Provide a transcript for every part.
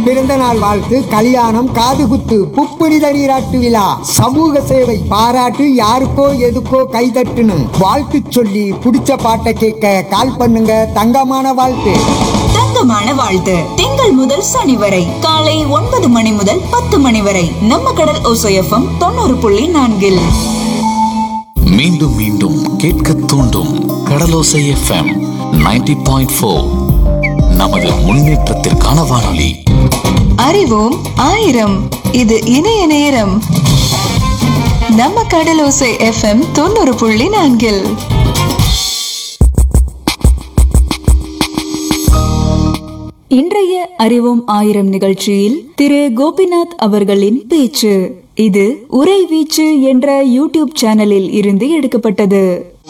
பிறந்த நாள் வாழ்த்து கல்யாணம் காதுகுத்து புப்புனித நீராட்டு விழா சமூக சேவை பாராட்டு யாருக்கோ எதுக்கோ கைதட்டுன்னு வாழ்த்து சொல்லி பிடிச்ச பாட்டை கேட்க கால் பண்ணுங்க தங்கமான வாழ்த்து தங்கமான வாழ்த்து திங்கள் முதல் சனி வரை காலை ஒன்பது மணி முதல் பத்து மணி வரை நம்ம கடல் ஓசையஃபம் தொண்ணூறு புள்ளி நான்கில் மீண்டும் மீண்டும் கேட்க தூண்டும் கடலோசை எஃப்எம் 90.4 பாயிண்ட் ஃபோர் நமது முன்னேற்றத்திற்கான வானொலி அறிவோம் ஆயிரம் இது இணைய நேரம் நம்ம கடலோசை எஃப்எம் தொண்ணூறு புள்ளி நான்கில் இன்றைய அறிவோம் ஆயிரம் நிகழ்ச்சியில் திரு கோபிநாத் அவர்களின் பேச்சு இது உரை வீச்சு என்ற யூடியூப் சேனலில் இருந்து எடுக்கப்பட்டது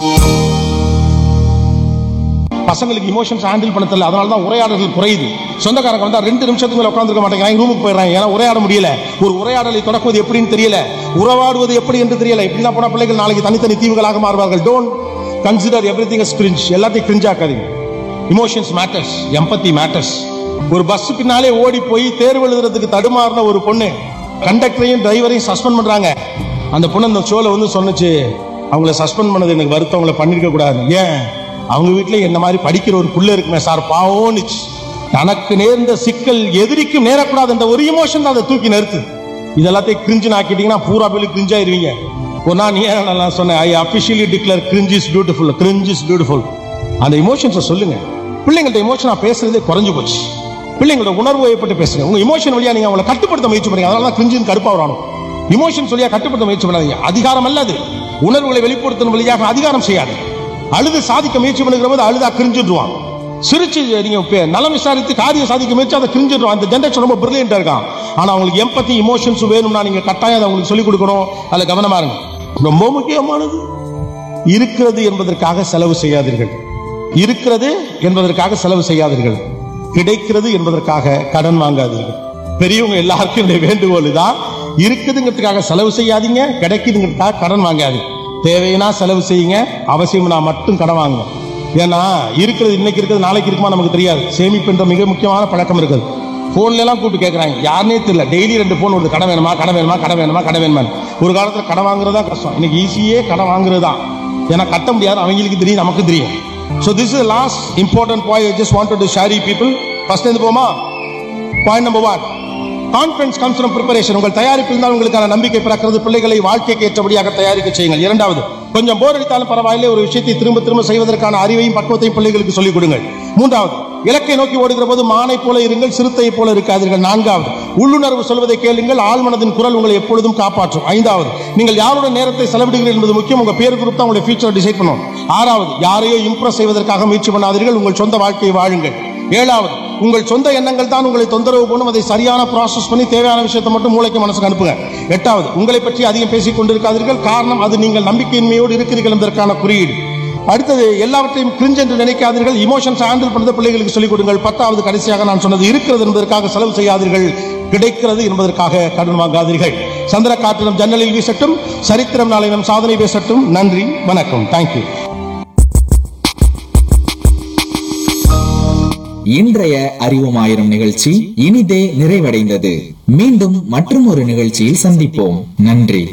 பசங்களுக்கு இமோஷன்ஸ் ஹேண்டில் பண்ண தெரியல அதனால தான் உரையாடல்கள் குறையுது சொந்தக்காரங்க வந்தா ரெண்டு நிமிஷத்துக்கு மேல உட்காந்துருக்க மாட்டேங்கிறாங்க ரூமுக்கு போயிடுறாங்க ஏன்னா உரையாட முடியல ஒரு உரையாடலை தொடக்குவது எப்படின்னு தெரியல உறவாடுவது எப்படி என்று தெரியல இப்படிலாம் போன பிள்ளைகள் நாளைக்கு தனித்தனி தீவுகளாக மாறுவார்கள் don't consider every thing cringe எல்லாத்தையும் கிரிஞ்ச் ஆக்காதீங்க இமோஷன்ஸ் மேட்டர்ஸ் எம்பத்தி மேட்டர்ஸ் ஒரு பஸ் பின்னாலே ஓடி போய் தேர்வு எழுதுறதுக்கு தடுமாறின ஒரு பொண்ணு கண்டக்டரையும் டிரைவரையும் சஸ்பெண்ட் பண்றாங்க அந்த பொண்ணு அந்த ஷோல வந்து சொன்னுச்சு அவங்கள சஸ்பெண்ட் பண்ணது எனக்கு வருத்தம் அவங்கள பண்ணிருக்க கூடாது ஏன் அவங்க வீட்டில் என்ன மாதிரி படிக்கிற ஒரு புள்ள இருக்குமே சார் பாவோன்னுச்சு தனக்கு நேர்ந்த சிக்கல் எதிரிக்கும் நேரக்கூடாது அந்த ஒரு இமோஷன் தான் அதை தூக்கி நிறுத்து இதெல்லாத்தையும் கிரிஞ்சு ஆக்கிட்டீங்கன்னா பூரா பேர் கிரிஞ்சாயிருவீங்க ஒரு நாள் நீ ஏன் நல்லா சொன்னேன் I officially declare cringe is beautiful cringe is beautiful அந்த இமோஷன்ஸை சொல்லுங்க பிள்ளைங்கள்ட்ட இமோஷனா பேசுறதே குறைஞ்சு போச்சு பிள்ளைங்களோட உணர்வு வயப்பட்டு பேசுங்க உங்க இமோஷன் வழியா நீங்க அவங்களை கட்டுப்படுத்த முயற்சி பண்ணுங்க அதனால தான் கிரிஞ்சின் கடுப்பா வரணும் இமோஷன்ஸ் வழியா கட்டுப்படுத்த முயற்சி பண்ணாதீங்க அதிகாரம் அல்ல அது உணர்வுகளை வெளிப்படுத்தும் வழியாக அதிகாரம் செய்யாது அழுது சாதிக்க முயற்சி பண்ணுகிற போது அழுதா கிரிஞ்சிடுவான் சிரிச்சு நீங்க பே- நலம் விசாரித்து காரியம் சாதிக்க முயற்சி அதை கிரிஞ்சிடுவான் அந்த ஜென்ரேஷன் ரொம்ப பிரில்லியண்டா இருக்கான் ஆனா அவங்களுக்கு எம்பத்தி இமோஷன்ஸ் வேணும்னா நீங்க கட்டாயம் அதை அவங்களுக்கு சொல்லிக் கொடுக்கணும் அதுல கவனமா இருங்க ரொம்ப முக்கியமானது இருக்கிறது என்பதற்காக செலவு செய்யாதீர்கள் இருக்கிறது என்பதற்காக செலவு செய்யாதீர்கள் கிடைக்கிறது என்பதற்காக கடன் வாங்காதீர்கள் பெரியவங்க எல்லாருக்கும் என்னுடைய வேண்டுகோள் தான் இருக்குதுங்கிறதுக்காக செலவு செய்யாதீங்க கிடைக்குதுங்கிறதுக்காக கடன் வாங்காதீங்க தேவைன்னா செலவு செய்யுங்க அவசியம்னா மட்டும் கடன் வாங்குங்க ஏன்னா இருக்கிறது இன்னைக்கு இருக்கிறது நாளைக்கு இருக்குமா நமக்கு தெரியாது சேமிப்பு என்ற மிக முக்கியமான பழக்கம் இருக்குது போன்ல எல்லாம் கூப்பிட்டு கேட்கறாங்க யாருனே தெரியல டெய்லி ரெண்டு போன் வருது கடன் வேணுமா கடன் வேணுமா கடன் வேணுமா கடன் வேணுமா ஒரு காலத்துல கடன் வாங்குறது தான் கஷ்டம் இன்னைக்கு ஈஸியே கடன் வாங்குறது தான் ஏன்னா கட்ட முடியாது அவங்களுக்கு தெரியும் நமக்கு தெரியும் so this is last important point just wanted to share you people first இருந்து போமா point number one confidence comes from preparation உங்கள் தயாரிப்பில் இருந்தால் உங்களுக்கான நம்பிக்கை பிறக்கிறது பிள்ளைகளை வாழ்க்கைக்கு ஏற்றபடியாக தயாரிக்க செய்யுங்கள் இரண்டாவது கொஞ்சம் போர் அடித்தாலும் பரவாயில்லை ஒரு விஷயத்தை திரும்ப திரும்ப செய்வதற்கான அறிவையும் பக்குவத்தையும் பிள்ளைகளுக்கு சொல்லிக் கொடுங்கள் மூன்றாவது இலக்கை நோக்கி ஓடுகிற போது மானை போல இருங்கள் சிறுத்தையை போல இருக்காதீர்கள் நான்காவது உள்ளுணர்வு சொல்வதை கேளுங்கள் ஆழ்மனதின் குரல் உங்களை எப்பொழுதும் காப்பாற்றும் ஐந்தாவது நீங்கள் யாருடன் நேரத்தை செலவிடுகிறீர்கள் என்பது முக்கியம் உங்க பேர் குரூப் தான் உங்களுடைய ஃபியூச்சர் டிசைட் பண்ணும் ஆறாவது யாரையோ இம்ப்ரெஸ் செய்வதற்காக முயற்சி பண்ணாதீர்கள் உங்கள் சொந்த வாழ்க்கையை வாழுங்கள் ஏழாவது உங்கள் சொந்த எண்ணங்கள் தான் உங்களை தொந்தரவு பண்ணும் அதை சரியான ப்ராசஸ் பண்ணி தேவையான விஷயத்தை மட்டும் மூளைக்கு மனசுக்கு அனுப்புங்க எட்டாவது உங்களை பற்றி அதிகம் பேசிக் கொண்டிருக்காதீர்கள் காரணம் அது நீங்கள் நம்பிக்கையின்மையோடு இருக்கிறீர்கள் என்பதற்கான குறியீடு அடுத்தது எல்லாவற்றையும் கிரிஞ்ச் என்று நினைக்காதீர்கள் இமோஷன்ஸ் ஹேண்டில் பண்ணது பிள்ளைகளுக்கு சொல்லிக் கொடுங்கள் பத்தாவது கடைசியாக நான் சொன்னது இருக்கிறது என்பதற்காக செலவு செய்யாதீர்கள் கிடைக்கிறது என்பதற்காக கடன் வாங்காதீர்கள் சந்திர காற்றினம் ஜன்னலில் வீசட்டும் சரித்திரம் நாளை நம் சாதனை பேசட்டும் நன்றி வணக்கம் தேங்க்யூ இன்றைய அறிவோம் ஆயிரம் நிகழ்ச்சி இனிதே நிறைவடைந்தது மீண்டும் மற்றும் ஒரு நிகழ்ச்சியில் சந்திப்போம் நன்றி